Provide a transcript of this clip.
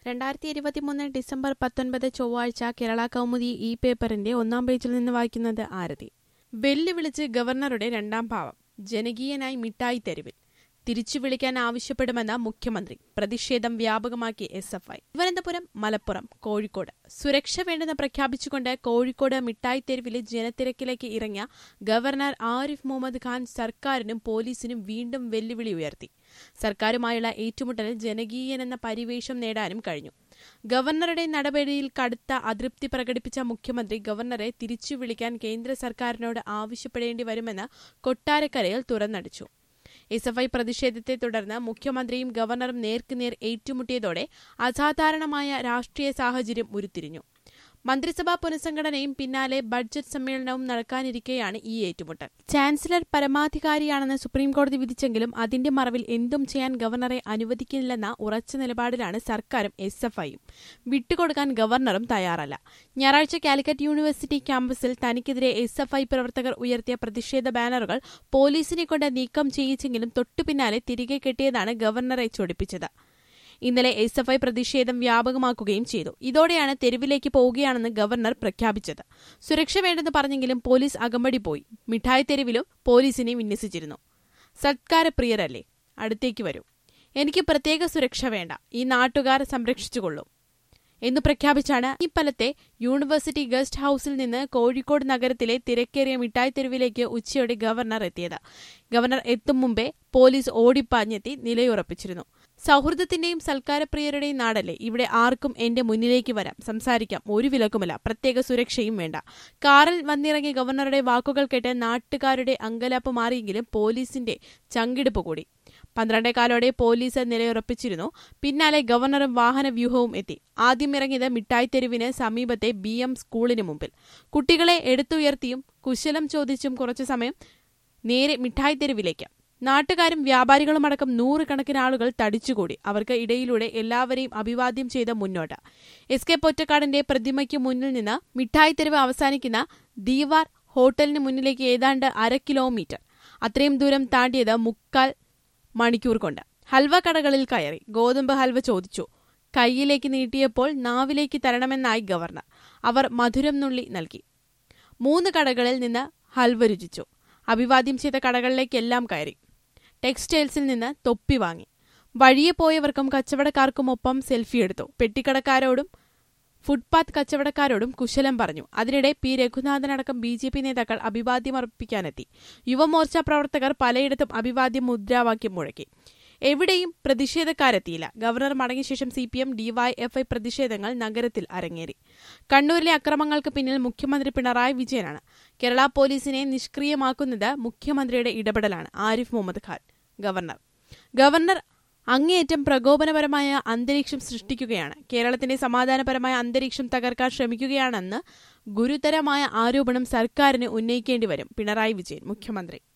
രണ്ടായിരത്തി ഇരുപത്തിമൂന്ന് ഡിസംബർ പത്തൊൻപത് ചൊവ്വാഴ്ച കേരള കൗമുദി ഇ പേപ്പറിന്റെ ഒന്നാം പേജിൽ നിന്ന് വായിക്കുന്നത് ആരതി വെല്ലുവിളിച്ച് ഗവർണറുടെ രണ്ടാം ഭാവം ജനകീയനായി മിഠായി തെരുവിൽ തിരിച്ചു വിളിക്കാൻ ആവശ്യപ്പെടുമെന്ന മുഖ്യമന്ത്രി പ്രതിഷേധം വ്യാപകമാക്കി S F I Thiruvananthapuram Malappuram Kozhikode സുരക്ഷ വേണ്ടെന്ന് പ്രഖ്യാപിച്ചുകൊണ്ട് കോഴിക്കോട് മിഠായി തെരുവിലെ ജനത്തിരക്കിലേക്ക് ഇറങ്ങിയ ഗവർണർ ആരിഫ് മുഹമ്മദ് ഖാൻ സർക്കാരിനും പോലീസിനും വീണ്ടും വെല്ലുവിളി ഉയർത്തി സർക്കാരുമായുള്ള ഏറ്റുമുട്ടലിൽ ജനകീയനെന്ന പരിവേഷം നേടാനും കഴിഞ്ഞു ഗവർണറുടെ നടപടിയിൽ കടുത്ത അതൃപ്തി പ്രകടിപ്പിച്ച മുഖ്യമന്ത്രി ഗവർണറെ തിരിച്ചു വിളിക്കാൻ കേന്ദ്ര സർക്കാരിനോട് ആവശ്യപ്പെടേണ്ടി വരുമെന്ന് കൊട്ടാരക്കരയിൽ തുറന്നടിച്ചു എസ് എഫ് ഐ പ്രതിഷേധത്തെ തുടർന്ന് മുഖ്യമന്ത്രിയും ഗവർണറും നേർക്കുനേർ ഏറ്റുമുട്ടിയതോടെ അസാധാരണമായ രാഷ്ട്രീയ സാഹചര്യം ഉരുത്തിരിഞ്ഞു മന്ത്രിസഭാ പുനഃസംഘടനയും പിന്നാലെ ബഡ്ജറ്റ് സമ്മേളനവും നടക്കാനിരിക്കെയാണ് ഈ ഏറ്റുമുട്ടൽ ചാൻസലർ പരമാധികാരിയാണെന്ന് സുപ്രീംകോടതി വിധിച്ചെങ്കിലും അതിന്റെ മറവിൽ എന്തും ചെയ്യാൻ ഗവർണറെ അനുവദിക്കില്ലെന്ന ഉറച്ച നിലപാടിലാണ് സർക്കാരും എസ് എഫ് ഐയും വിട്ടുകൊടുക്കാൻ ഗവർണറും തയ്യാറല്ല ഞായറാഴ്ച കാലിക്കറ്റ് യൂണിവേഴ്സിറ്റി ക്യാമ്പസിൽ തനിക്കെതിരെ എസ് എഫ് ഐ പ്രവർത്തകർ ഉയർത്തിയ പ്രതിഷേധ ബാനറുകൾ പോലീസിനെ കൊണ്ട് നീക്കം ചെയ്യിച്ചെങ്കിലും തൊട്ടുപിന്നാലെ തിരികെ കെട്ടിയതാണ് ഗവർണറെ ചൊടിപ്പിച്ചത് ഇന്നലെ എസ് എഫ് ഐ പ്രതിഷേധം വ്യാപകമാക്കുകയും ചെയ്തു ഇതോടെയാണ് തെരുവിലേക്ക് പോവുകയാണെന്ന് ഗവർണർ പ്രഖ്യാപിച്ചത് സുരക്ഷ വേണ്ടെന്ന് പറഞ്ഞെങ്കിലും പോലീസ് അകമ്പടി പോയി മിഠായി തെരുവിലും പോലീസിനെ വിന്യസിച്ചിരുന്നു സത്കാരപ്രിയരല്ലേ അടുത്തേക്ക് വരൂ എനിക്ക് പ്രത്യേക സുരക്ഷ വേണ്ട ഈ നാട്ടുകാർ സംരക്ഷിച്ചുകൊള്ളും എന്നു പ്രഖ്യാപിച്ചാണ് ഈ പലത്തെ യൂണിവേഴ്സിറ്റി ഗസ്റ്റ് ഹൌസിൽ നിന്ന് കോഴിക്കോട് നഗരത്തിലെ തിരക്കേറിയ മിഠായി തെരുവിലേക്ക് ഉച്ചയോടെ ഗവർണർ എത്തിയത് ഗവർണർ എത്തും മുമ്പേ പോലീസ് ഓടിപ്പാഞ്ഞെത്തി നിലയുറപ്പിച്ചിരുന്നു സൗഹൃദത്തിന്റെയും സൽക്കാരപ്രിയരുടെയും നാടല്ലേ ഇവിടെ ആർക്കും എന്റെ മുന്നിലേക്ക് വരാം സംസാരിക്കാം ഒരു വിലക്കുമല്ല പ്രത്യേക സുരക്ഷയും വേണ്ട കാറിൽ വന്നിറങ്ങിയ ഗവർണറുടെ വാക്കുകൾ കേട്ട് നാട്ടുകാരുടെ അങ്കലാപ്പ് മാറിയെങ്കിലും പോലീസിന്റെ ചങ്കിടിപ്പ് കൂടി പന്ത്രണ്ടേകാലോടെ പോലീസ് നിലയുറപ്പിച്ചിരുന്നു പിന്നാലെ ഗവർണറും വാഹനവ്യൂഹവും എത്തി ആദ്യം ഇറങ്ങിയത് മിഠായി തെരുവിന് സമീപത്തെ ബി എം സ്കൂളിന് മുമ്പിൽ കുട്ടികളെ എടുത്തുയർത്തിയും കുശലം ചോദിച്ചും കുറച്ചു സമയം നേരെ മിഠായി തെരുവിലേക്ക് നാട്ടുകാരും വ്യാപാരികളുമടക്കം നൂറുകണക്കിന് ആളുകൾ തടിച്ചുകൂടി അവർക്ക് ഇടയിലൂടെ എല്ലാവരെയും അഭിവാദ്യം ചെയ്ത് മുന്നോട്ട് എസ് കെ പൊറ്റക്കാടിന്റെ പ്രതിമയ്ക്ക് മുന്നിൽ നിന്ന് മിഠായി തെരുവ് അവസാനിക്കുന്ന ദീവാർ ഹോട്ടലിന് മുന്നിലേക്ക് ഏതാണ്ട് അര കിലോമീറ്റർ അത്രയും ദൂരം താണ്ടിയത് മുക്കാൽ മണിക്കൂർ കൊണ്ട് ഹൽവ കടകളിൽ കയറി ഗോതമ്പ് ഹൽവ ചോദിച്ചു കൈയിലേക്ക് നീട്ടിയപ്പോൾ നാവിലേക്ക് തരണമെന്നായി ഗവർണർ അവർ മധുരം നുള്ളി നൽകി മൂന്ന് കടകളിൽ നിന്ന് ഹൽവ രുചിച്ചു അഭിവാദ്യം ചെയ്ത കടകളിലേക്കെല്ലാം കയറി ടെക്സ്റ്റൈൽസിൽ നിന്ന് തൊപ്പി വാങ്ങി വഴിയെ പോയവർക്കും കച്ചവടക്കാർക്കുമൊപ്പം സെൽഫി എടുത്തു പെട്ടിക്കടക്കാരോടും ഫുട്പാത്ത് കച്ചവടക്കാരോടും കുശലം പറഞ്ഞു അതിനിടെ പി രഘുനാഥനടക്കം ബി ജെ പി നേതാക്കൾ അഭിവാദ്യമർപ്പിക്കാനെത്തി യുവമോർച്ച പ്രവർത്തകർ പലയിടത്തും അഭിവാദ്യം മുദ്രാവാക്യം മുഴക്കി എവിടെയും പ്രതിഷേധക്കാരെത്തിയില്ല ഗവർണർ മടങ്ങിയ ശേഷം സി പി എം ഡിവൈഎഫ്ഐ പ്രതിഷേധങ്ങൾ നഗരത്തിൽ അരങ്ങേറി കണ്ണൂരിലെ അക്രമങ്ങൾക്ക് പിന്നിൽ മുഖ്യമന്ത്രി പിണറായി വിജയനാണ് കേരള പോലീസിനെ നിഷ്ക്രിയമാക്കുന്നത് മുഖ്യമന്ത്രിയുടെ ഇടപെടലാണ് ആരിഫ് മുഹമ്മദ് ഖാൻ ഗവർണർ ഗവർണർ അങ്ങേയറ്റം പ്രകോപനപരമായ അന്തരീക്ഷം സൃഷ്ടിക്കുകയാണ് കേരളത്തിന്റെ സമാധാനപരമായ അന്തരീക്ഷം തകർക്കാൻ ശ്രമിക്കുകയാണെന്ന് ഗുരുതരമായ ആരോപണം സർക്കാരിന് ഉന്നയിക്കേണ്ടി വരും പിണറായി വിജയൻ മുഖ്യമന്ത്രി